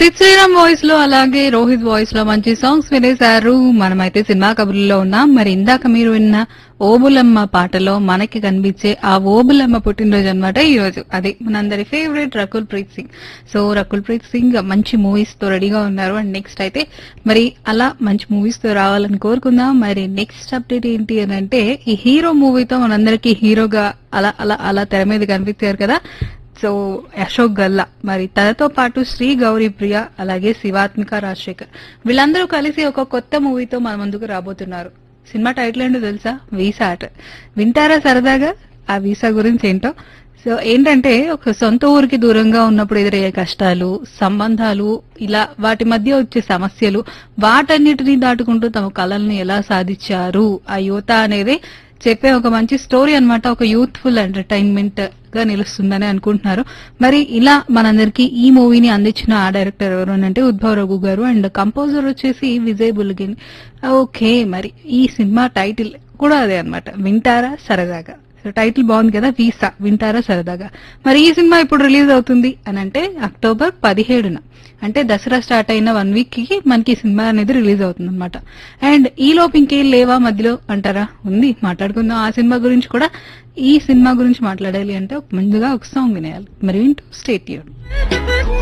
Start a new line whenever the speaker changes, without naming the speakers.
Sid Sriram voice లో అలాగే Rohit voice లో మంచి సాంగ్స్ వినేశారు మనమైతే సినిమా కబుర్లో ఉన్నాం మరి ఇందాక మీరు విన్న ఓబులమ్మ పాటలో మనకి కనిపించే ఆ ఓబులమ్మ పుట్టినరోజు అనమాట ఈ రోజు అది మనందరి ఫేవరెట్ రకుల్ ప్రీత్ సింగ్ సో రకుల్ ప్రీత్ సింగ్ మంచి మూవీస్ తో రెడీగా ఉన్నారు అండ్ నెక్స్ట్ అయితే మరి అలా మంచి మూవీస్ తో రావాలని కోరుకుందాం మరి నెక్స్ట్ అప్డేట్ ఏంటి అని అంటే ఈ హీరో మూవీతో మనందరికి హీరోగా అలా అలా అలా తెర మీద కనిపించారు కదా సో అశోక్ గల్లా మరి తనతో పాటు శ్రీ గౌరీ ప్రియ అలాగే శివాత్మిక రాజశేఖర్ వీళ్ళందరూ కలిసి ఒక కొత్త మూవీతో మన ముందుకు రాబోతున్నారు సినిమా టైటిల్ ఏంటో తెలుసా వీసా ఆట వింటారా సరదాగా ఆ వీసా గురించి ఏంటో సో ఏంటంటే ఒక సొంత ఊరికి దూరంగా ఉన్నప్పుడు ఎదురయ్యే కష్టాలు సంబంధాలు ఇలా వాటి మధ్య వచ్చే సమస్యలు వాటన్నిటినీ దాటుకుంటూ తమ కళల్ని ఎలా సాధించారు ఆ యువత అనేది చెప్పే ఒక మంచి స్టోరీ అన్నమాట ఒక యూత్ఫుల్ ఎంటర్టైన్మెంట్ గా నిలుస్తుందని అనుకుంటున్నారు మరి ఇలా మనందరికి ఈ మూవీని అందించిన ఆ డైరెక్టర్ ఎవరు అని అంటే ఉద్భవ్ రఘు గారు అండ్ కంపోజర్ వచ్చేసి విజయ్ బుల్గిన్ ఓకే మరి ఈ సినిమా టైటిల్ కూడా అదే అన్నమాట వింటారా సరదాగా సో టైటిల్ బాగుంది కదా వీసా వింటారా సరదాగా మరి ఈ సినిమా ఇప్పుడు రిలీజ్ అవుతుంది అని అంటే అక్టోబర్ పదిహేడున అంటే దసరా స్టార్ట్ అయిన వన్ వీక్ కి మనకి ఈ సినిమా అనేది రిలీజ్ అవుతుంది అనమాట అండ్ ఈ లోపు ఇంకేం లేవా మధ్యలో అంటారా ఉంది మాట్లాడుకుందాం ఆ సినిమా గురించి కూడా ఈ సినిమా గురించి మాట్లాడాలి అంటే ముందుగా ఒక సాంగ్ వినేయాలి మరి వింటూ స్టేట్